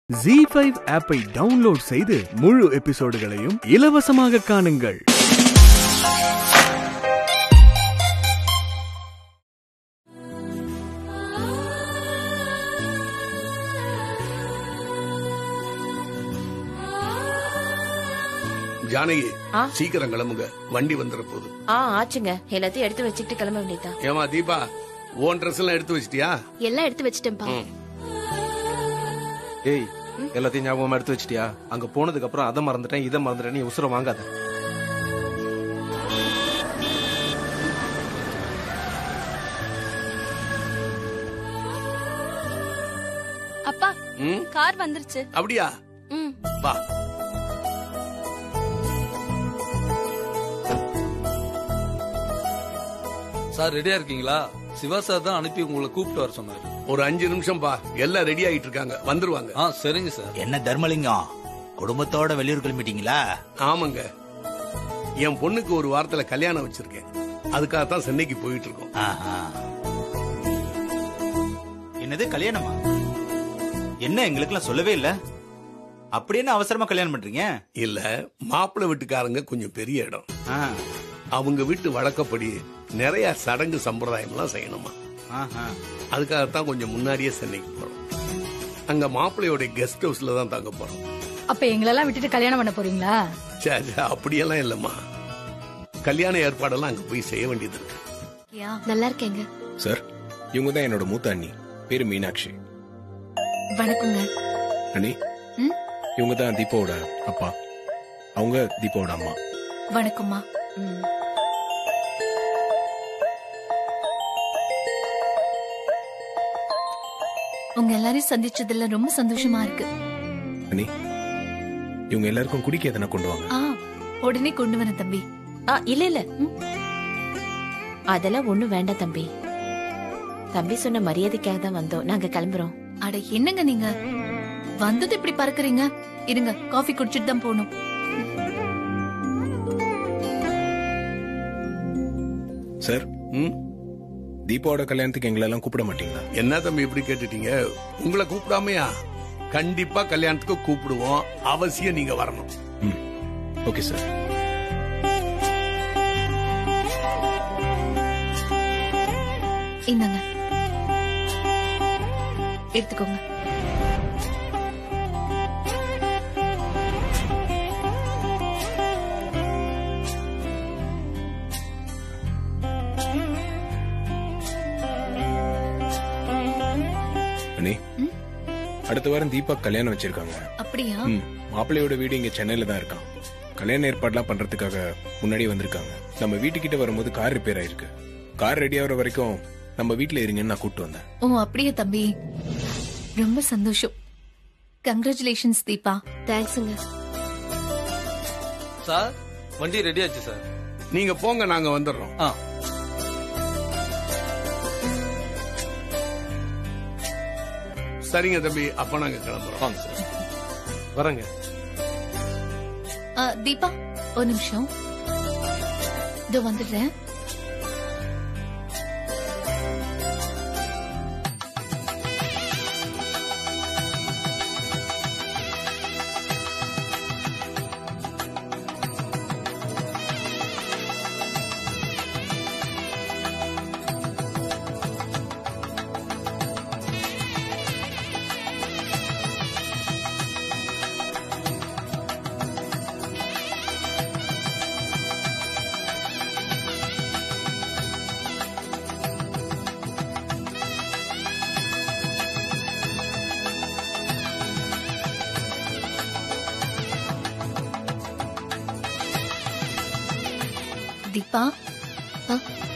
G five ஆப்பை download செய்து முழு எபிசோடுகளையும் இலவசமாக காணுங்கள் ஜானகி ஆ? சீக்கிரம் கிளம்புங்க வண்டி வந்துட போகுது ஆ ஆச்சுங்க எல்லாத்தையும் எடுத்து வச்சுக்கிட்டு கிளம்ப வேண்டியதுதான் ஏமா தீபா ஓன் ட்ரெஸ் எல்லாம் எடுத்து வச்சிட்டியா எல்லாம் எடுத்து வச்சிட்டேன்ப்பா ஏய் எல்லாத்தையும் ஞாபகமா எடுத்து வச்சிட்டியா அங்க போனதுக்கு அப்புறம் அதை மறந்துட்டேன் இதை மறந்துட்டேன் நீ உசுர வாங்காத அப்பா ம்? கார் வந்துருச்சு அப்படியா ம் வா சார் ரெடியா இருக்கீங்களா சிவா சார் தான் அனுப்பி உங்களை கூப்பிட்டு வர சொன்னாரு ஒரு அஞ்சு நிமிஷம் பா எல்லாம் ரெடி ஆயிட்டு இருக்காங்க வந்துருவாங்க ஆ சரிங்க சார் என்ன தர்மலிங்கம் குடும்பத்தோட வெளியூர் கிளம்பிட்டீங்களா ஆமாங்க என் பொண்ணுக்கு ஒரு வாரத்துல கல்யாணம் வச்சிருக்கேன் அதுக்காகத்தான் சென்னைக்கு போயிட்டு இருக்கோம் ஆஹா. என்னது கல்யாணமா என்ன எங்களுக்கெல்லாம் சொல்லவே இல்ல அப்படி என்ன அவசரமா கல்யாணம் பண்றீங்க இல்ல மாப்பிள்ளை வீட்டுக்காரங்க கொஞ்சம் பெரிய இடம் ஆ. அவங்க வீட்டு வழக்கப்படி நிறைய சடங்கு சம்பிரதாயம் எல்லாம் செய்யணுமா ஆஹா. அதுக்காகத்தான் கொஞ்சம் முன்னாடியே சென்னைக்கு போறோம் அங்க மாப்பிள்ளையோட கெஸ்ட் ஹவுஸ்ல தான் தங்க போறோம் அப்ப எங்களெல்லாம் விட்டுட்டு கல்யாணம் பண்ண போறீங்களா சரி சரி, அப்படியெல்லாம் இல்லம்மா கல்யாண ஏற்பாடெல்லாம் அங்க போய் செய்ய வேண்டியது இருக்கு நல்லா இருக்கேங்க சார் இவங்க தான் என்னோட மூத்த அண்ணி பேரு மீனாட்சி வணக்கங்க அண்ணி ம்? இவங்க தான் தீபாவோட அப்பா அவங்க தீபாவோட அம்மா வணக்கம்மா ம். உங்க எல்லாரையும் சந்திச்சதுல ரொம்ப சந்தோஷமா இருக்கு அண்ணி இவங்க எல்லாருக்கும் குடிக்க எதனா கொண்டு வாங்க ஆ உடனே கொண்டு வரேன் தம்பி ஆ இல்ல இல்ல ம். அதெல்லாம் ஒண்ணும் வேண்டாம் தம்பி தம்பி சொன்ன மரியாதைக்காக தான் வந்தோம் நாங்க கிளம்புறோம் அட என்னங்க நீங்க வந்தது இப்படி பறக்குறீங்க இருங்க காஃபி குடிச்சிட்டு தான் போகணும் சார் ம்? தீபாவோட கல்யாணத்துக்கு எங்களெல்லாம் கூப்பிட மாட்டீங்களா என்ன தம்பி இப்படி கேட்டுட்டீங்க உங்களை கூப்பிடாமையா கண்டிப்பா கல்யாணத்துக்கு கூப்பிடுவோம் அவசியம் நீங்க வரணும் ம் ஓகே சார் இந்தாங்க எடுத்துக்கோங்க அண்ணி ம்? அடுத்த வாரம் தீபா கல்யாணம் வச்சிருக்காங்க அப்படியா ம் மாப்பிள்ளையோட வீடு இங்க சென்னையில தான் இருக்கான் கல்யாண ஏற்பாடுலாம் பண்றதுக்காக முன்னாடி வந்திருக்காங்க நம்ம வீட்டுக்கிட்ட வரும்போது கார் ரிப்பேர் ஆயிருக்கு கார் ரெடி ஆகுற வரைக்கும் நம்ம வீட்ல இருங்கன்னு நான் கூப்பிட்டு வந்தேன் ஓ அப்படியே தம்பி ரொம்ப சந்தோஷம் கங்க்ராச்சுலேஷன்ஸ் தீபா தேங்க்ஸுங்க சார் வண்டி ரெடி ஆச்சு சார் நீங்க போங்க நாங்க வந்துடுறோம் ஆ சரிங்க தம்பி அப்ப நாங்க கிளம்புறோம் வாங்க சார் வரேங்க ஆ, தீபா ஒரு நிமிஷம் இதோ வந்துடுறேன் தீபா ஆ,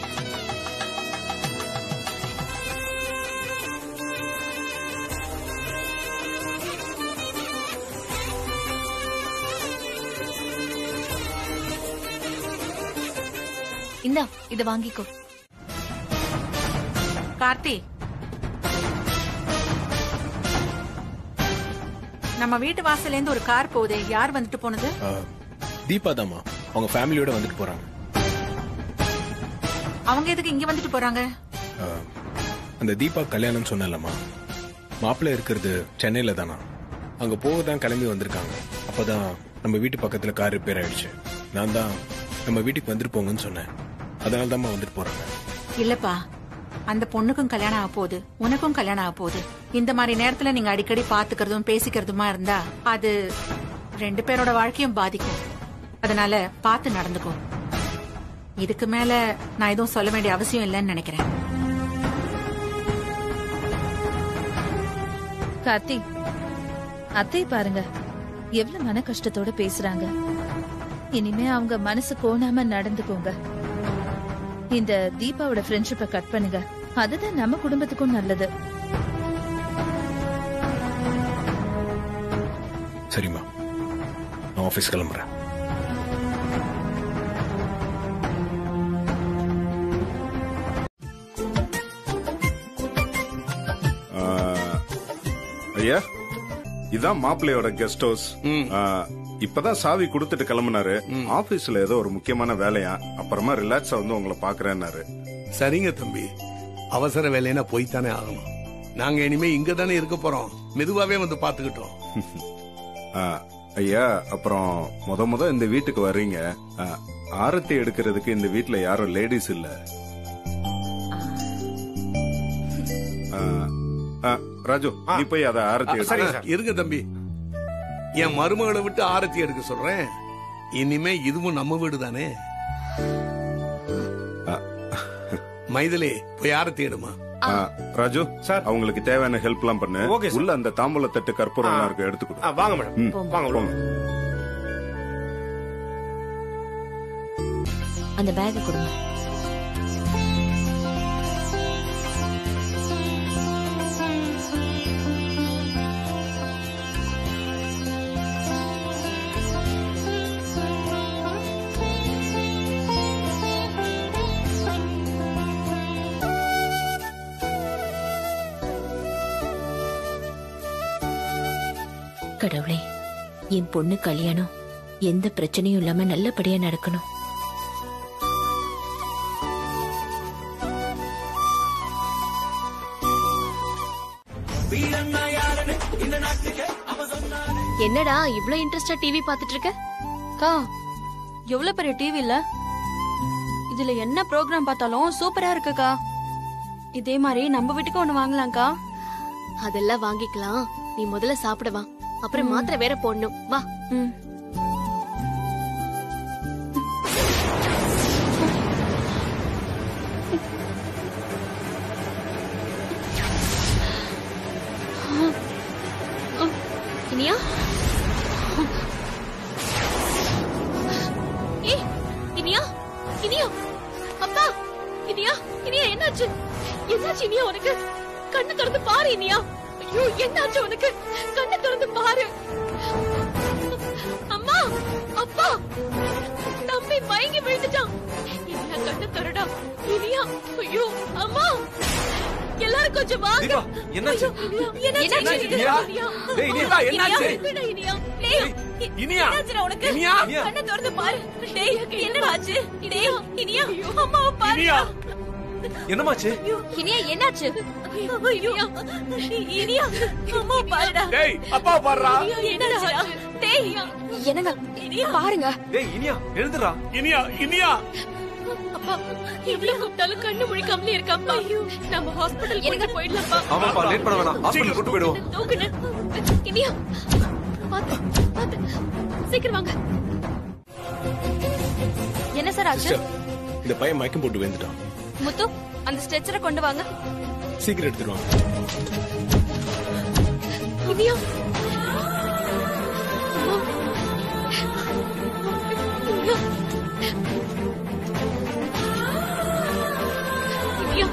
இந்தா இத வாங்கிக்கோ கார்த்தி நம்ம வீட்டு வாசல்ல இருந்து ஒரு கார் போகுதே யார் வந்துட்டு போனது ஆ, தீபா தாமா அவங்க ஃபேமிலியோட வந்துட்டு போறாங்க அவங்க எதுக்கு இங்க வந்துட்டு போறாங்க ஆ, அந்த தீபா கல்யாணம் சொன்னலம்மா மாப்பிள்ளை இருக்கிறது சென்னையில தானா அங்க போக தான் கிளம்பி வந்திருக்காங்க அப்பதான் நம்ம வீட்டு பக்கத்துல கார் ரிப்பேர் ஆயிடுச்சு நான் தான் நம்ம வீட்டுக்கு வந்துட்டு போங்கன்னு சொன்னேன் அதனால தான்மா வந்துட்டு போறாங்க இல்லப்பா அந்த பொண்ணுக்கும் கல்யாணம் ஆக போகுது உனக்கும் கல்யாணம் ஆக போகுது இந்த மாதிரி நேரத்துல நீங்க அடிக்கடி பாத்துக்கிறதும் பேசிக்கிறதுமா இருந்தா அது ரெண்டு பேரோட வாழ்க்கையும் பாதிக்கும் அதனால பார்த்து நடந்துக்கோ இதுக்கு மேல நான் எதுவும் சொல்ல வேண்டிய அவசியம் இல்லைன்னு நினைக்கிறேன் கார்த்தி அத்தை பாருங்க எவ்வளவு மன கஷ்டத்தோட பேசுறாங்க இனிமே அவங்க மனசு கோணாம நடந்துக்கோங்க இந்த தீபாவோட ஃப்ரெண்ட்ஷிப்பை கட் பண்ணுங்க அதுதான் நம்ம குடும்பத்துக்கும் நல்லது சரிம்மா நான் ஆபீஸ் கிளம்புறேன் ஆ, ஐயா இதான் மாப்பிள்ளையோட கெஸ்ட் ஹவுஸ் ஆ, இப்பதான் சாவி கொடுத்துட்டு கிளம்புனாரு ஆபீஸ்ல ஏதோ ஒரு முக்கியமான வேலையா அப்புறமா ரிலாக்ஸா வந்து உங்களை பாக்குறேன்னாரு சரிங்க தம்பி அவசர வேலைன்னா போய்த்தானே ஆகணும் நாங்க இனிமே இங்க தானே இருக்க போறோம் மெதுவாவே வந்து பாத்துக்கிட்டோம் ஆ, ஐயா அப்புறம் முத முத இந்த வீட்டுக்கு வர்றீங்க ஆ, ஆரத்தி எடுக்கிறதுக்கு இந்த வீட்ல யாரும் லேடிஸ் இல்ல ஆ, ஆ, ராஜு நீ போய் அதை ஆரத்தி எடு. ஆ, இருங்க தம்பி என் மருமகளை விட்டு ஆரத்தி எடுக்க சொல்றேன் இனிமே இதுவும் நம்ம வீடு தானே மைதிலி போய் ஆரத்தி எடுமா ஆ, ராஜு சார் அவங்களுக்கு தேவையான ஹெல்ப் எல்லாம் பண்ணு ஓகே, சார். உள்ள அந்த தாம்பூல தட்டு கற்பூரம் எல்லாம் இருக்கு எடுத்து கொடு ஆ, வாங்க மேடம் ம், வாங்க போங்க. அந்த பேக்கை கொடுங்க கடவுளே என் பொண்ணு கல்யாணம் எந்த பிரச்சனையும் இல்லாம நல்லபடியா நடக்கணும் என்னடா இவ்ளோ இன்ட்ரெஸ்டா டிவி பாத்துட்டு இருக்க அக்கா எவ்வளவு பெரிய டிவி இல்ல இதுல என்ன ப்ரோக்ராம் பார்த்தாலும் சூப்பரா இருக்குக்கா இதே மாதிரி நம்ம வீட்டுக்கு ஒண்ணு வாங்கலாம்க்கா அதெல்லாம் வாங்கிக்கலாம் நீ முதல்ல சாப்பிட வா அப்புறம் மாத்திரை வேற போடணும் வா ம் இனியா ஏய் இனியா இனியா அப்பா இனியா இனியா என்னாச்சு என்னாச்சு இனியா உனக்கு கண்ணு திறந்து பாரு இனியா ஐயோ என்னாச்சு உனக்கு கண்ணு திறந்து பாரு அம்மா அப்பா தம்பி மயங்கி விழுந்துட்டான் இனியா கண்ணு திறடா இனியா ஐயோ அம்மா எல்லாரும் கொஞ்சம் வாங்க தீபா, என்னாச்சு? ஐயோ, என்னாச்சு என்னாச்சு, இனியா? இனியா? டேய், இனியா, என்னாச்சு? இனியா, இனியா, டேய், இனியா? என்னாச்சுடா உனக்கு? இனியா? இனியா? கண்ணை திறந்து பாரு. டேய், என்னடா ஆச்சு? டேய், இனியா, அம்மாவை பாருடா. என்னமாச்சு இனியா, என்னாச்சு? ஐயோ, இனியா, அம்மாவை பாருடா. டேய் அப்பா பாடுறா ஐயோ, என்னாச்சுடா? டேய், என்னங்க இனியா, பாருங்க டேய் இனியா எழுதுறா இனியா இனியா அப்பா, எவ்வளவு கூப்பிட்டாலும் கண்ணு முழிக்காமலே இருக்காப்பா. நம்ம ஹாஸ்பிடல் கொண்டு போயிடலாம்ப்பா. ஆமாப்பா லேட் பண்ண வேணாம் ஹாஸ்பிட்டல் கூட்டு போயிடுவோம் தூக்குன. இனியா, பாத்து, பாத்து. சீக்கிரம் வாங்க என்ன சார் ஆச்சு சிஸ்டர் இந்த பையன் மயக்கம் போட்டு விழுந்துட்டான் முத்து அந்த ஸ்ட்ரெச்சரை கொண்டு வாங்க சீக்கிரம் எடுத்துருவாங்க Iniya Iniya Iniya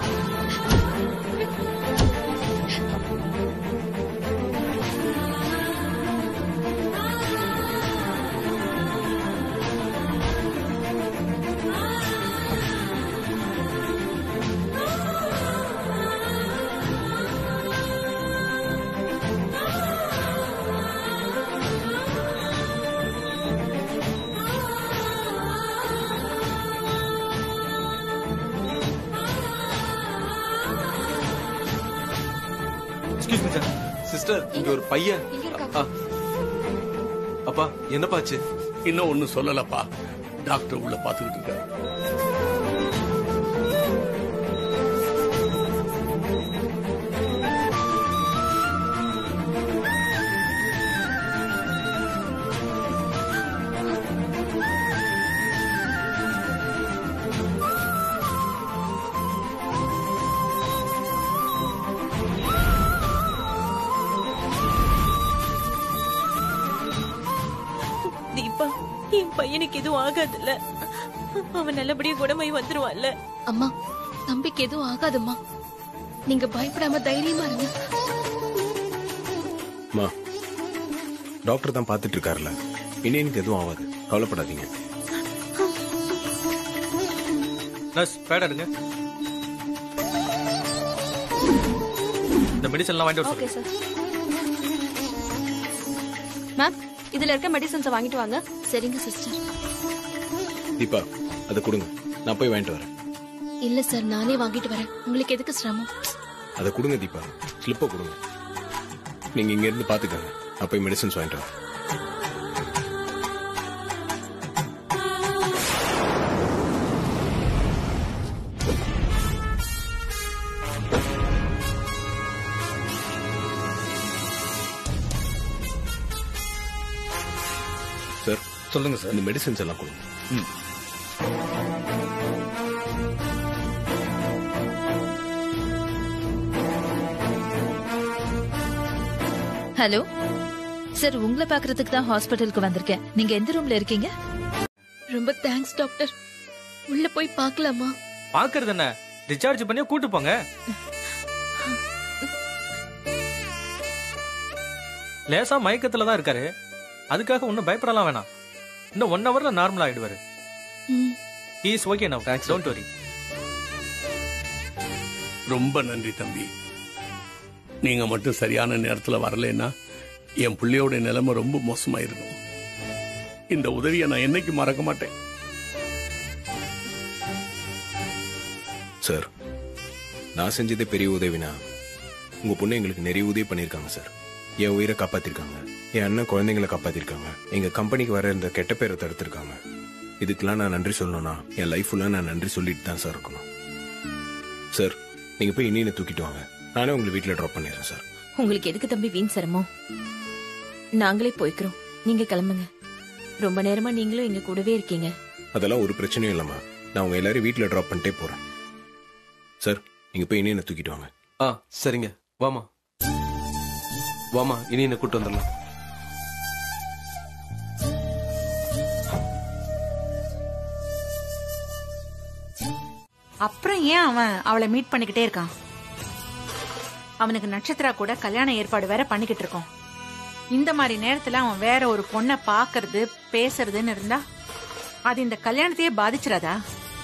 excuse me sir sister இங்க ஒரு பையன் இங்க இருக்கா? ஆ, அப்பா என்னப்பாச்சு இன்னும் ஒண்ணும் சொல்லலப்பா டாக்டர் உள்ள பாத்துக்கிட்டு இருக்காரு தீபா என் பையனுக்கு எதுவும் ஆகாதுல்ல அவன் நல்லபடியா குணமாய் வந்துருவான்ல அம்மா தம்பிக்கு எதுவும் ஆகாதும்மா நீங்க பயப்படாம தைரியமா இருங்க அம்மா டாக்டர் தான் பார்த்துட்டு இருக்காருல்ல இனி எனக்கு எதுவும் ஆகாது கவலைப்படாதீங்க நர்ஸ் பேட் எடுங்க இந்த மெடிசன்லாம் வாங்கிட்டு வர ஓகே சார் மேம் இதுல இருக்க மெடிசன்ஸை வாங்கிட்டு வாங்க சரிங்க சிஸ்டர் தீபா அதை கொடுங்க நான் போய் வாங்கிட்டு வரேன் இல்ல சார் நானே வாங்கிட்டு வரேன் உங்களுக்கு எதுக்கு சிரமம் அதை கொடுங்க தீபா ஸ்லிப்பை கொடுங்க நீங்க இங்க இருந்து பாத்துக்கோங்க நான் போய் மெடிசன்ஸ் வாங்கிட்டு வரேன் சார் சொல்லுங்க சார் இந்த மெடிசன்ஸ் எல்லாம் கொடுங்க ஹலோ சார் உங்களை பாக்குறதுக்கு தான் ஹாஸ்பிட்டலுக்கு வந்திருக்கேன் நீங்க எந்த ரூம்ல இருக்கீங்க ரொம்ப தேங்க்ஸ் டாக்டர் உள்ள போய் பார்க்கலாமா பாக்குறது என்ன டிஸ்சார்ஜ் பண்ணி கூட்டு போங்க லேசா மயக்கத்துல தான் இருக்காரு அதுக்காக ஒன்னும் பயப்படலாம் வேணாம் இன்னும் ஒன் ஹவர்ல நார்மல் ஆயிடுவாரு ம். Is okay now thanks don't worry ரொம்ப நன்றி தம்பி நீங்க மட்டும் சரியான நேரத்துல வரலைன்னா என் பிள்ளையோட நிலைமை ரொம்ப மோசமாயிருக்கும் இந்த உதவியை நான் என்னைக்கு மறக்க மாட்டேன் சார் நான் செஞ்சதே பெரிய உதவினா உங்க பொண்ணு எங்களுக்கு நிறைய உதவி பண்ணியிருக்காங்க சார் என் உயிரை காப்பாத்திருக்காங்க என் அண்ணன் குழந்தைங்களை காப்பாத்திருக்காங்க எங்க கம்பெனிக்கு வர இந்த கெட்ட பேரை தடுத்திருக்காங்க இதுக்கெல்லாம் நான் நன்றி சொல்லணும்னா என் லைஃப் ஃபுல்லா நான் நன்றி சொல்லிட்டு தான் சார் இருக்கணும் சார் நீங்க போய் இனியனை தூக்கிட்டு வாங்க நானே உங்களை வீட்டில் ட்ராப் பண்ணிடுறேன் சார் உங்களுக்கு எதுக்கு தம்பி வீண் சிரமம் நாங்களே போய்க்கிறோம் நீங்க கிளம்புங்க ரொம்ப நேரமா நீங்களும் எங்க கூடவே இருக்கீங்க அதெல்லாம் ஒரு பிரச்சனையும் இல்லைம்மா நான் உங்க எல்லாரையும் வீட்டில் ட்ராப் பண்ணிட்டே போறேன் சார் நீங்க போய் இனியனை தூக்கிட்டு வாங்க ஆ சரிங்க வாமா வாமா இனி என்ன கூட்டு வந்துடலாம் அப்புறம் ஏன் அவன் அவளை மீட் பண்ணிக்கிட்டே இருக்கான் அவனுக்கு நட்சத்திரா கூட கல்யாண ஏற்பாடு வேற பண்ணிக்கிட்டு இருக்கோம் இந்த மாதிரி நேரத்துல அவன் வேற ஒரு பொண்ணை பாக்குறது பேசுறதுன்னு இருந்தா அது இந்த கல்யாணத்தையே பாதிச்சிடாதா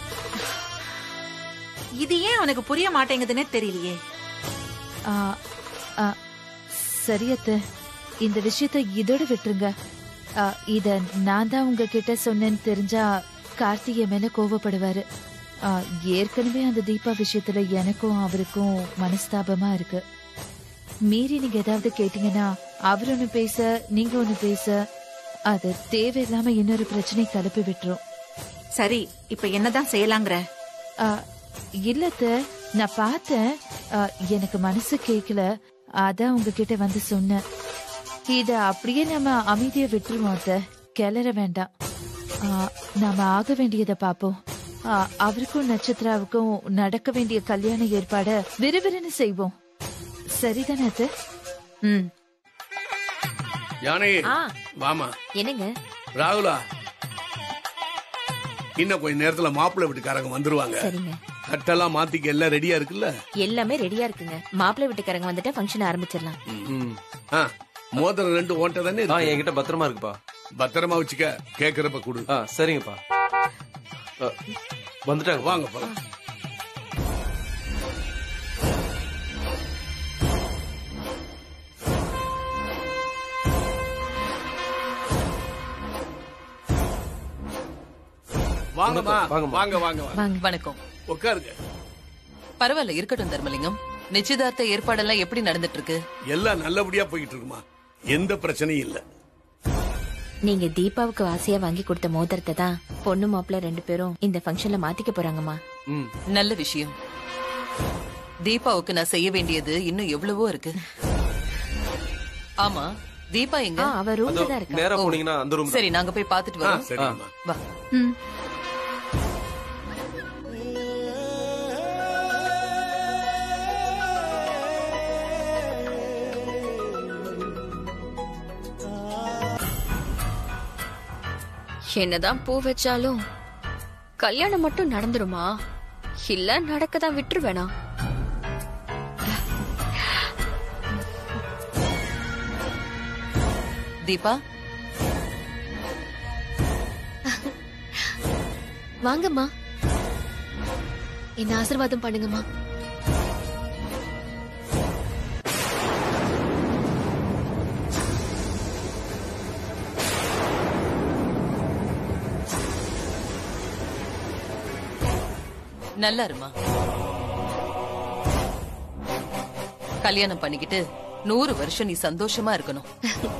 இது ஏன் அவனுக்கு புரிய மாட்டேங்குதுன்னே தெரியலையே ஆ, ஆ, சரி அத்தை இந்த விஷயத்த இதோட விட்டுருங்க ஆ, இத நான் தான் உங்ககிட்ட சொன்னேன்னு தெரிஞ்சா கார்த்திகை மேல கோவப்படுவாரு ஆ, ஏற்கனவே அந்த தீபா விஷயத்துல எனக்கும் அவருக்கும் மனஸ்தாபமா இருக்கு மீறி நீங்க ஏதாவது கேட்டீங்கன்னா அவர் ஒண்ணு பேச நீங்க ஒண்ணு பேச அது தேவையில்லாம இன்னொரு பிரச்சனை கிளப்பி விட்டுரும் சரி இப்ப என்னதான் செய்யலாங்கிற ஆ, இல்ல அத்தை, நான் பார்த்தேன் ஆ, எனக்கு மனசு கேக்கல அதான் உங்ககிட்ட வந்து சொன்னேன் இத அப்படியே நம்ம அமைதியா விட்டுருவோம் அத்தை கிளற வேண்டாம் ஆ, நாம ஆக வேண்டியதை பாப்போம் ஆ, அவருக்கும் நட்சத்திராவுக்கும் நடக்க வேண்டிய கல்யாண ஏற்பாட விறுவிறுன்னு செய்வோம் சரிதானே அத்தை ம் யானை ஆ வாமா என்னங்க ராகுலா இன்னும் கொஞ்ச நேரத்துல மாப்பிள்ளை வீட்டுக்காரங்க வந்துருவாங்க சரிங்க கட்டெல்லாம் மாத்திக்க எல்லாம் ரெடியா இருக்குல்ல எல்லாமே ரெடியா இருக்குங்க மாப்பிள்ளை வீட்டுக்காரங்க வந்துட்டு ஃபங்க்ஷன் ஆரம்பிச்சிடலாம் ம் ஆ, மோதிரம் ரெண்டு ஓட்ட தானே ஆ இருக்கு. என்கிட்ட பத்திரமா இருக்குப்பா பத்திரமா வச்சுக்க கேக்குறப்ப கொடு ஆ சரிங்கப்பா ஆ, வந்துட்டாங்க வாங்க போலாம் வாங்கம்மா வாங்கம்மா. வாங்க வாங்க வாங்க வாங்க வணக்கம் உட்காருங்க பரவாயில்ல இருக்கட்டும் தர்மலிங்கம் நிச்சயதார்த்த ஏற்பாடெல்லாம் எப்படி நடந்துட்டு இருக்கு எல்லாம் நல்லபடியா போயிட்டு இருக்குமா எந்த பிரச்சனையும் இல்ல நீங்க தீபாவுக்கு ஆசையா வாங்கி கொடுத்த மோதிரத்தை தான் பொண்ணு மாப்பிள்ள ரெண்டு பேரும் இந்த ஃபங்க்ஷன்ல மாத்திக்க போறாங்கம்மா நல்ல விஷயம் தீபாவுக்கு நான் செய்ய வேண்டியது இன்னும் எவ்வளவோ இருக்கு ஆமா தீபா எங்க ஆ, அவ room ல தான் இருக்கா. நேரா ஓ, போனீங்கன்னா அந்த ரூம் சரி நாங்க போய் பாத்துட்டு ஆ, வரோம் சரிங்கம்மா. வா என்னதான் பூ வச்சாலும் கல்யாணம் மட்டும் நடந்துருமா இல்ல நடக்கதான் விட்டுருவேனா தீபா வாங்கம்மா என்ன ஆசீர்வாதம் பண்ணுங்கம்மா நல்லா இருமா கல்யாணம் பண்ணிக்கிட்டு நூறு வருஷம் நீ சந்தோஷமா இருக்கணும்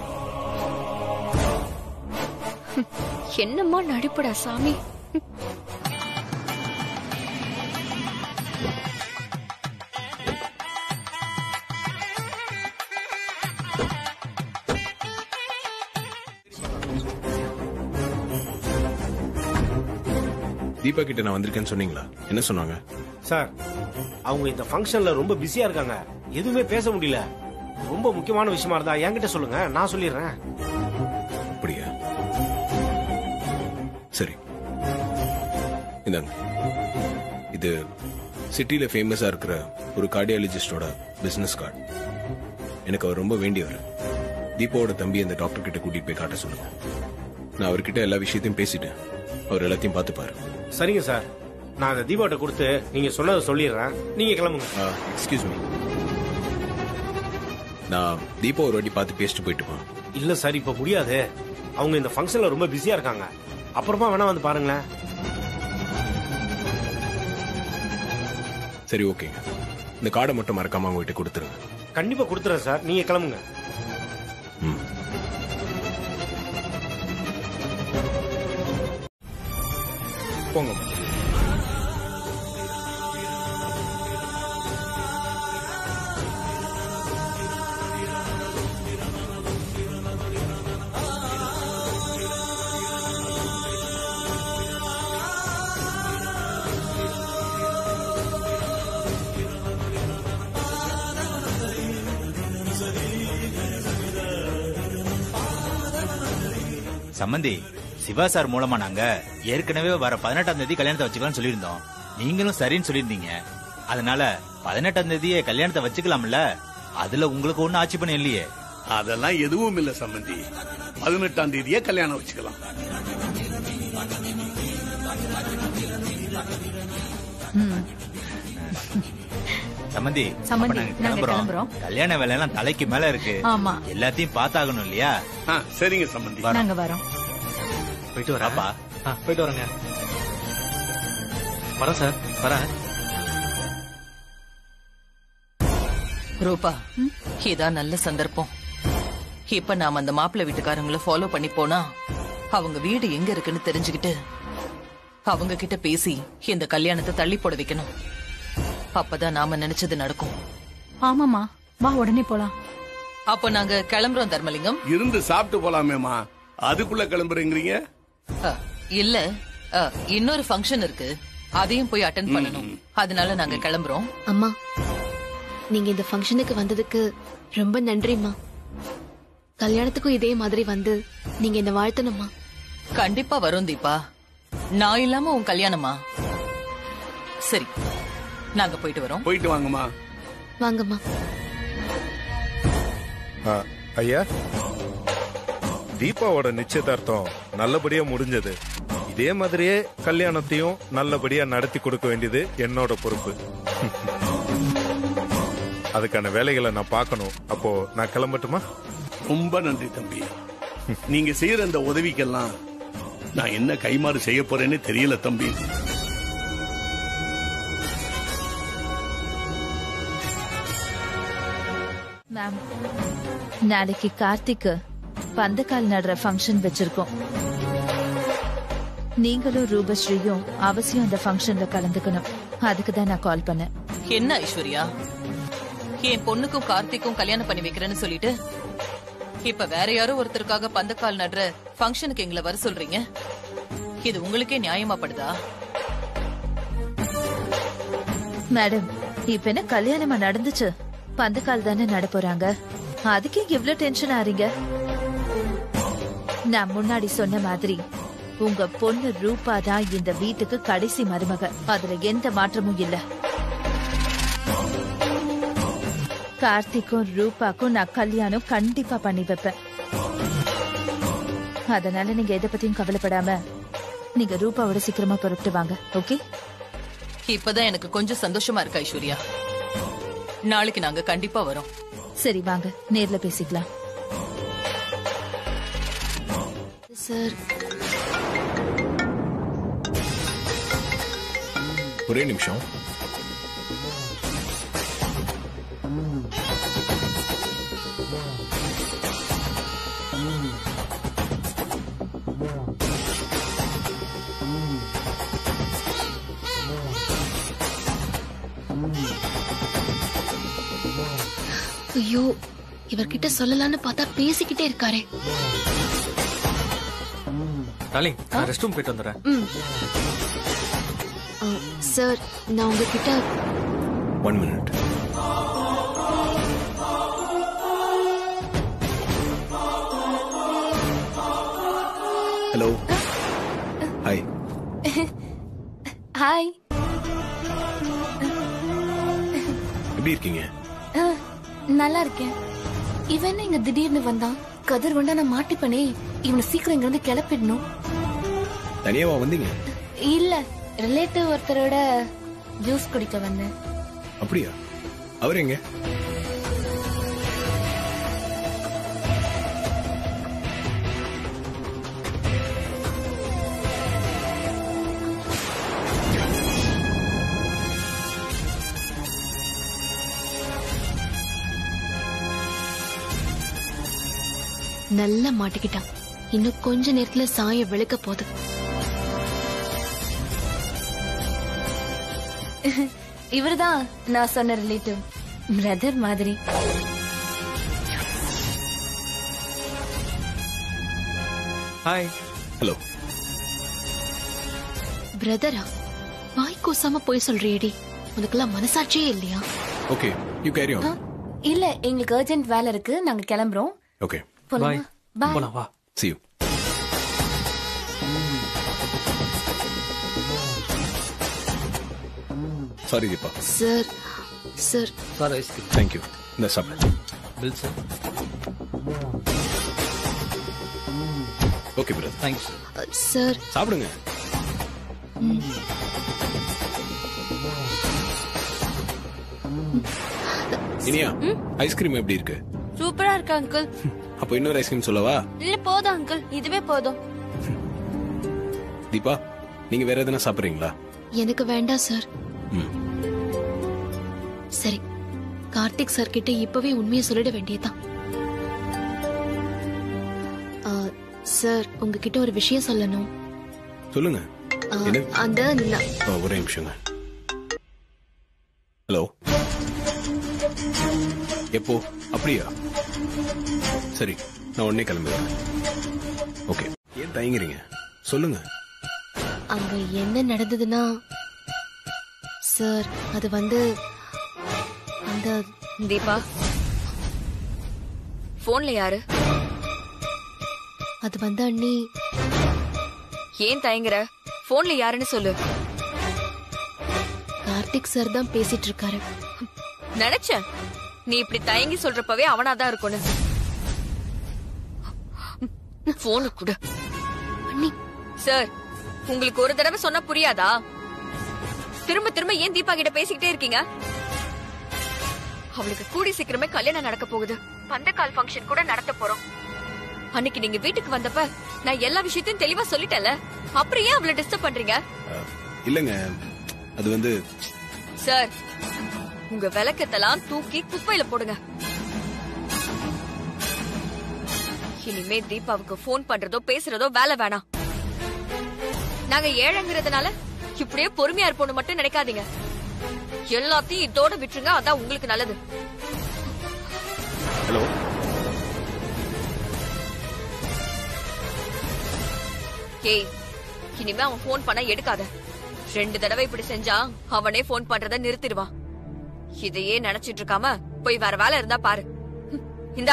என்னம்மா நடிப்புடா சாமி தீபா கிட்ட நான் வந்திருக்கேன்னு சொன்னீங்களா என்ன சொன்னாங்க சார் அவங்க இந்த ஃபங்க்ஷன்ல ரொம்ப பிஸியா இருக்காங்க எதுவுமே பேச முடியல ரொம்ப முக்கியமான விஷயமா இருந்தா என்கிட்ட சொல்லுங்க நான் சொல்லிடுறேன் அப்படியா சரி இந்தாங்க இது சிட்டில ஃபேமஸா இருக்கிற ஒரு கார்டியாலஜிஸ்டோட பிசினஸ் கார்டு எனக்கு அவர் ரொம்ப வேண்டியவர் தீபாவோட தம்பி அந்த டாக்டர் கிட்ட கூட்டிட்டு போய் காட்ட சொல்லுங்க நான் அவர்கிட்ட எல்லா விஷயத்தையும் பேசிட்டேன் அவர் எல்லாத்தையும் பார்த்துப்பாரு சரிங்க சார் நான் அந்த தீபாவட்ட கொடுத்து நீங்க சொன்னதை சொல்லிடுறேன் நீங்க கிளம்புங்க எக்ஸ்கியூஸ் மீ நான் தீபா ஒரு வாட்டி பார்த்து பேசிட்டு போயிட்டுமா இல்ல சார் இப்ப முடியாது அவங்க இந்த ஃபங்க்ஷன்ல ரொம்ப பிஸியா இருக்காங்க அப்புறமா வேணா வந்து பாருங்களேன் சரி ஓகேங்க இந்த கார்டை மட்டும் மறக்காம அவங்க கிட்ட கொடுத்துருங்க கண்டிப்பா கொடுத்துறேன் சார் நீங்க கிளம்புங்க போங்க சம்மந்தி சிவா சார் மூலமா நாங்க ஏற்கனவே வர பதினெட்டாம் தேதி கல்யாணத்தை வச்சுக்கலாம்னு சொல்லியிருந்தோம் நீங்களும் சரின்னு சொல்லியிருந்தீங்க அதனால பதினெட்டாம் தேதியே கல்யாணத்தை வச்சுக்கலாம்ல அதுல உங்களுக்கு ஒண்ணும் ஆட்சி பண்ண இல்லையே அதெல்லாம் எதுவும் இல்ல சம்பந்தி பதினெட்டாம் தேதியே கல்யாணம் வச்சுக்கலாம் சம்மந்தி சம்மந்தி, அப்ப நாங்க நாங்க கிளம்புறோம் கிளம்புறோம். கல்யாண வேலையெல்லாம் தலைக்கு மேல இருக்கு ஆமா. எல்லாத்தையும் பார்த்தாகணும் இல்லையா சரிங்க சம்பந்தி நாங்க வரோம் போயிட்டு வராப்பா போயிட்டு வரேங்க வரேன் சார் வரேன் ரூபா இதான் நல்ல சந்தர்ப்பம் இப்ப நாம அந்த மாப்பிள்ளை வீட்டுக்காரங்களை ஃபாலோ பண்ணி போனா அவங்க வீடு எங்க இருக்குன்னு தெரிஞ்சுக்கிட்டு அவங்க கிட்ட பேசி இந்த கல்யாணத்தை தள்ளி போட வைக்கணும் அப்பதான் நாம நினைச்சது நடக்கும் ஆமாமா வா உடனே போலாம் அப்போ நாங்க கிளம்புறோம் தர்மலிங்கம் இருந்து சாப்பிட்டு போலாமேமா அதுக்குள்ள கிளம்புறீங்க அ, இல்ல அ, இன்னொரு ஃபங்க்ஷன் இருக்கு அதையும் போய் அட்டன் பண்ணணும் அதனால நாங்க கிளம்புறோம் அம்மா நீங்க இந்த ஃபங்க்ஷனுக்கு வந்ததுக்கு ரொம்ப நன்றிம்மா கல்யாணத்துக்கும் இதே மாதிரி வந்து நீங்க என்ன வாழ்த்தணும்மா கண்டிப்பா வரும் தீபா நான் இல்லாம உன் கல்யாணமா சரி நாங்க போயிட்டு வரோம் போயிட்டு வாங்கம்மா வாங்கம்மா ஆ, ஐயா தீபாவோட நிச்சயதார்த்தம் நல்லபடியா முடிஞ்சது இதே மாதிரியே கல்யாணத்தையும் நல்லபடியா நடத்தி கொடுக்க வேண்டியது என்னோட பொறுப்பு அதுக்கான வேலைகளை நான் பார்க்கணும் அப்போ நான் கிளம்பட்டுமா ரொம்ப நன்றி தம்பி நீங்க செய்யற இந்த உதவிக்கெல்லாம் நான் என்ன கைமாறு செய்ய போறேன்னு தெரியல தம்பி மேம் நாளைக்கு கார்த்திக் பந்தக்கால் நடுற ஃபங்க்ஷன் வச்சிருக்கோம் நீங்களும் ரூபஸ்ரீயும் அவசியம் அந்த ஃபங்க்ஷன்ல கலந்துக்கணும் அதுக்கு தான் நான் கால் பண்ணேன் என்ன ஐஸ்வர்யா என் பொண்ணுக்கும் கார்த்திக்கும் கல்யாணம் பண்ணி வைக்கிறேன்னு சொல்லிட்டு இப்ப வேற யாரோ ஒருத்தருக்காக பந்தக்கால் நடுற ஃபங்க்ஷனுக்கு எங்களை வர சொல்றீங்க இது உங்களுக்கே நியாயமா படுதா மேடம் இப்ப என்ன கல்யாணமா நடந்துச்சு பந்தக்கால் தானே நட போறாங்க அதுக்கே இவ்ளோ டென்ஷன் ஆறீங்க நான் முன்னாடி சொன்ன மாதிரி உங்க பொண்ணு ரூபா தான் இந்த வீட்டுக்கு கடைசி மருமக அதுல எந்த மாற்றமும் இல்ல கார்த்திக்கும் ரூபாக்கும் நான் கல்யாணம் கண்டிப்பா பண்ணி வைப்பேன் அதனால நீங்க எதை பத்தியும் கவலைப்படாம நீங்க ரூபாவோட சீக்கிரமா புறப்பட்டு வாங்க ஓகே இப்பதான் எனக்கு கொஞ்சம் சந்தோஷமா இருக்கு ஐஸ்வர்யா நாளைக்கு நாங்க கண்டிப்பா வரோம் சரி வாங்க நேர்ல பேசிக்கலாம் சார் ஒரே நிமிஷம் ஐயோ இவர்கிட்ட சொல்லலாம்னு பார்த்தா பேசிக்கிட்டே இருக்காரே டாலிங் நான் ரெஸ்ட் ரூம் போயிட்டு வந்துடுறேன் ம் அஹ், சார் நான் உங்ககிட்ட one minute hello hi hi எப்படி இருக்கீங்க நல்லா இருக்கேன் இவன் என்ன இங்க திடீர்னு வந்தான் கதிர் வந்தா நான் மாட்டிப்பனே இவனை சீக்கிரம் இங்க இருந்து கிளப்பிடணும் தனியாவா வந்தீங்க இல்ல ரிலேட்டிவ் ஒருத்தரோட ஜூஸ் குடிக்க வந்தேன் அப்படியா அவர் எங்க நல்லா மாட்டிக்கிட்டான் இன்னும் கொஞ்ச நேரத்துல சாயம் வெளுக்க போகுது இவர்தான் நான் சொன்ன ரிலேட்டிவ் பிரதர் மாதிரி ஹாய் ஹலோ பிரதரா வாய் கூசாம போய் சொல்றியேடி உனக்கெல்லாம் மனசாட்சியே இல்லையா okay you carry ah, on இல்ல எங்களுக்கு அர்ஜென்ட் வேலை இருக்கு நாங்க கிளம்புறோம் ஓகே போலாமா? Bye. போலாம் வா see you sorry Deepa sir sir sir ice cream thank you இந்த சாப்பிடு bill sir okay brother thanks ah, sir சாப்பிடுங்க ம். இனியா ஐஸ்கிரீம் எப்படி இருக்கு சூப்பரா இருக்கு அங்கிள் அப்போ இன்னொரு ஐஸ்கிரீம் சொல்லவா இல்ல போதும் அங்கிள் இதுவே போதும் தீபா நீங்க வேற எதுனா சாப்பிடுறீங்களா எனக்கு வேண்டாம் சார் ம். சரி கார்த்திக் சார் கிட்ட இப்பவே உண்மையை சொல்லிட வேண்டியதுதான் ஆ, சார் உங்ககிட்ட ஒரு விஷயம் சொல்லணும் சொல்லுங்க ஆ, என்ன? அந்த ந- ஆ, ஒரே நிமிஷங்க ஹலோ எப்போ அப்படியா சரி நான் உடனே கிளம்புறேன் ஓகே ஏன் தயங்குறீங்க சொல்லுங்க அங்க என்ன நடந்ததுன்னா சார் அது வந்து அந்த தீபா போன்ல யாரு அது வந்து அண்ணி ஏன் தயங்குற போன்ல யாருன்னு சொல்லு கார்த்திக் சார் தான் பேசிட்டு இருக்காரு நினைச்சேன் நீ இப்படி தயங்கி சொல்றப்பவே அவனாதான் இருக்கும்னு போனு கூட சார் உங்களுக்கு ஒரு தடவை சொன்னா புரியாதா திரும்ப திரும்ப ஏன் தீபா கிட்ட பேசிக்கிட்டே இருக்கீங்க அவளுக்கு கூடி சீக்கிரமே கல்யாணம் நடக்க போகுது பந்தக்கால் ஃபங்க்ஷன் கூட நடத்த போறோம் அன்னைக்கு நீங்க வீட்டுக்கு வந்தப்ப நான் எல்லா விஷயத்தையும் தெளிவா சொல்லிட்டேன்ல அப்புறம் ஏன் அவளை டிஸ்டர்ப் பண்றீங்க இல்லைங்க அது வந்து சார் உங்க விளக்கத்தெல்லாம் தூக்கி குப்பையில போடுங்க இனிமே தீபாவுக்கு ஃபோன் பண்றதோ பேசுறதோ வேலை வேணாம் நாங்க ஏழைங்கிறதுனால இப்படியே பொறுமையா இருப்போம்னு மட்டும் நினைக்காதீங்க எல்லாத்தையும் இதோட விட்டுருங்க அதான் உங்களுக்கு நல்லது ஹலோ ஏய் இனிமே அவன் ஃபோன் பண்ண எடுக்காத ரெண்டு தடவை இப்படி செஞ்சா அவனே ஃபோன் பண்றத நிறுத்திடுவான் இதையே நினைச்சிட்டு இருக்காம போய் வேற வேலை இருந்தா பாரு ஹம், இந்தா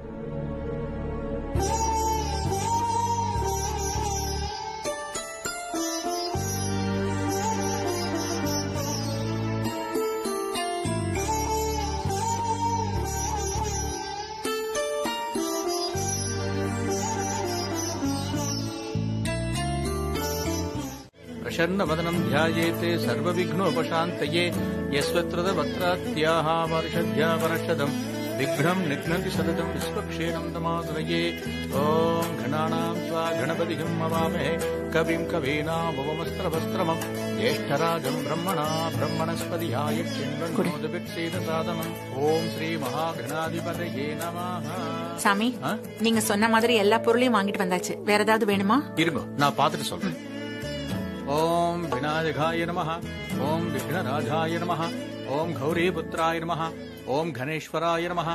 प्रसन्नवदनं ध्यायेते सर्वविघ्नोपशान्तये यस्वत्रदवत्रात्याः वर्षध्या वर्षदम् विघ्नं निघ्नति सततं विश्वक्षेणं तमादनये ॐ घनानां त्वा गणपतिम् अवामहे कविं कवीनामुपमस्त्रवस्त्रमम् ज्येष्ठराजं ब्रह्मणा ब्रह्मणस्पतिहाय चिन्वन्नोदभिक्षेदसादनम् ॐ श्रीमहागणाधिपतये नमः சாமி நீங்க சொன்ன மாதிரி எல்லா பொருளையும் வாங்கிட்டு வந்தாச்சு வேற ஏதாவது வேணுமா இருங்க நான் பார்த்துட்டு சொல்றேன் ஓம் விநாயகாய நம ஓம் விக்னராஜாய நம ஓம் கௌரிபுத்திராய நம ஓம் கணேஸ்வராய நம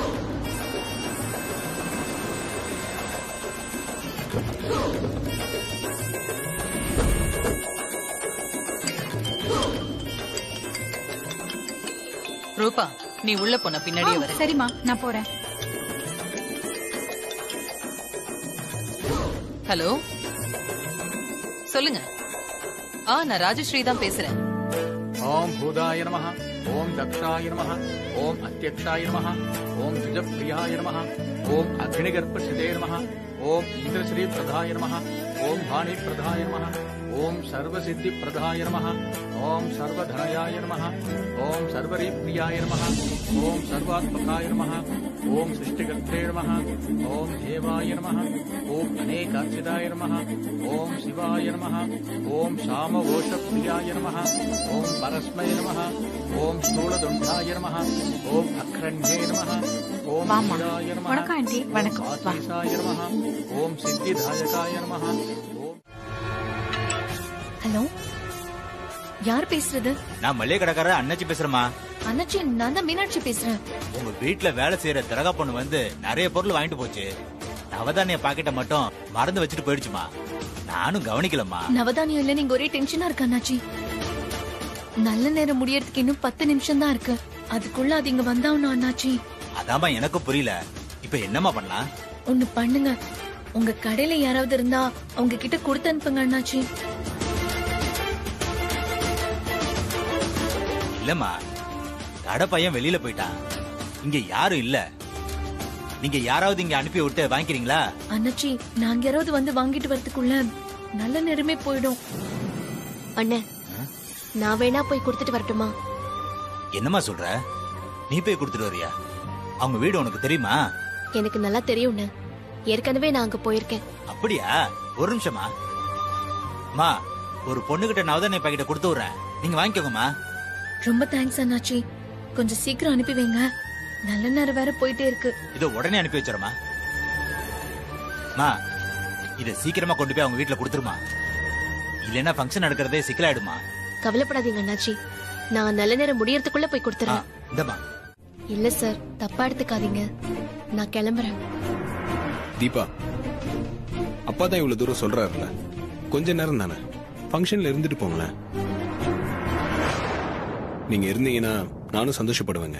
ரூபா நீ உள்ள போன பின்னாடியே வர சரிம்மா நான் போறேன் ஹலோ சொல்லுங்க ஆ நான் ராஜஸ்ரீ தான் பேசுறேன் ஓம் பூதாய நம ஓம் தக்ஷாய நம ஓம் அத்தியக்ஷாய நம ஓம் துஜப்பிரியாய நம ஓம் அக்னிகர்ப்பசிதே நம ஓம் இந்திரஸ்ரீ பிரதாய நம ஓம் வாணி பிரதாய நம ஓம் சர்வசித்தி பிரதாய நம ஓம் சர்வதனயாய நம ஓம் சர்வரீப்ரியாய நம ஓம் சர்வாத்மகாய நம ஓம் சிருஷ்டிகர்த்தே நம ஓம் தேவாய நம ஓம் அநேகாட்சிதாய நம ஓம் சிவாய நம ஓம் சாமவோஷப்பிரியாய நம ஓம் பரஸ்மை நம ஓம் ஸ்தூலதுண்டாய நம ஓம் அக்ரண்யே நம ஓம் வாம்மா. சிவாய நம வணக்கம் ஆண்டி. வணக்கம். வா. ஆதீசாய நம ஓம் சித்திதாயகாய நம ஹலோ யார் பேசுறது நான் மளிகை கடைக்காரர் அண்ணாச்சி பேசுறேமா அண்ணாச்சி நான் தான் மீனாட்சி பேசுறேன் உங்க வீட்ல வேலை செய்யற திரகா பொண்ணு வந்து நிறைய பொருள் வாங்கிட்டு போச்சு நவதானிய பாக்கெட்டை மட்டும் மறந்து வச்சுட்டு போயிடுச்சுமா நானும் கவனிக்கலம்மா நவதானியம் இல்ல நீங்க ஒரே டென்ஷனா இருக்கு அண்ணாச்சி நல்ல நேரம் முடியறதுக்கு இன்னும் பத்து நிமிஷம் தான் இருக்கு அதுக்குள்ள அது இங்க வந்தாவணும் அண்ணாச்சி அதாம்மா எனக்கும் புரியல இப்ப என்னம்மா பண்ணலாம் ஒண்ணு பண்ணுங்க உங்க கடையில யாராவது இருந்தா அவங்க கிட்ட கொடுத்து அனுப்புங்க அண்ணாச்சி இல்லம்மா கடை பையன் வெளியில போயிட்டான் இங்க யாரும் இல்ல நீங்க யாராவது இங்க அனுப்பி விட்டு வாங்கிக்கிறீங்களா அண்ணாச்சி நாங்க யாராவது வந்து வாங்கிட்டு வரதுக்குள்ள நல்ல நேரமே போயிடும் அண்ணே நான் வேணா போய் கொடுத்துட்டு வரட்டுமா என்னம்மா சொல்ற நீ போய் கொடுத்துட்டு வரியா அவங்க வீடு உனக்கு தெரியுமா எனக்கு நல்லா தெரியும்ண்ணே ஏற்கனவே நான் அங்க போயிருக்கேன் அப்படியா ஒரு நிமிஷமா மா ஒரு பொண்ணுகிட்ட நவதானிய பாக்கெட்டை கொடுத்து விடுறேன் நீங்க வாங்கிக்கோங்கம்மா ரொம்ப தேங்க்ஸ் அண்ணாச்சி கொஞ்சம் சீக்கிரம் அனுப்பி வைங்க நல்ல நேரம் வேற போயிட்டே இருக்கு இதோ உடனே அனுப்பி வச்சிடமா மா இத சீக்கிரமா கொண்டு போய் அவங்க வீட்டுல கொடுத்துருமா இல்லைன்னா ஃபங்க்ஷன் நடக்கிறதே சிக்கலாயிடுமா கவலைப்படாதீங்க அண்ணாச்சி நான் நல்ல நேரம் முடியறதுக்குள்ள போய் கொடுத்துறேன் இந்தம்மா இல்ல சார் தப்பா எடுத்துக்காதீங்க நான் கிளம்புறேன் தீபா அப்பா தான் இவ்வளவு தூரம் சொல்றாருல்ல கொஞ்ச நேரம் தானே ஃபங்க்ஷன்ல இருந்துட்டு போங்களேன் நீங்க இருந்தீங்கன்னா நானும் சந்தோஷப்படுவேங்க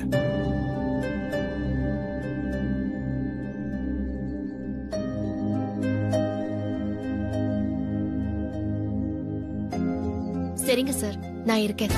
சரிங்க சார் நான் இருக்கேன்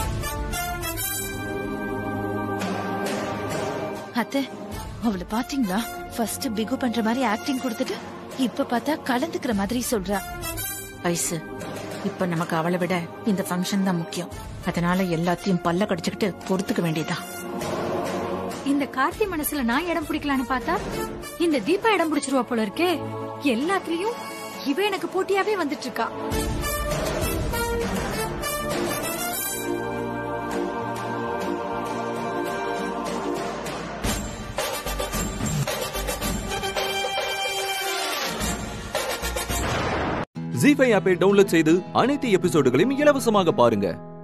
அத்தை அவளை பாத்தீங்களா ஃபர்ஸ்ட் பிகு பண்ற மாதிரி ஆக்டிங் கொடுத்துட்டு இப்ப பார்த்தா கலந்துக்கிற மாதிரி சொல்றா வயசு இப்ப நமக்கு அவளை விட இந்த ஃபங்க்ஷன் தான் முக்கியம் அதனால எல்லாத்தையும் பல்ல கடிச்சுக்கிட்டு பொறுத்துக்க வேண்டியதா இந்த கார்த்தி மனசுல நான் இடம் பிடிக்கலான்னு பார்த்தா இந்த தீபா இடம் பிடிச்சிருவா போல இருக்கே எல்லாத்துலயும் இவ எனக்கு போட்டியாவே வந்துட்டு இருக்கா ஜி ஃபைவ் ஆப்பை டவுன்லோட் செய்து அனைத்து எபிசோடுகளையும் இலவசமாக பாருங்க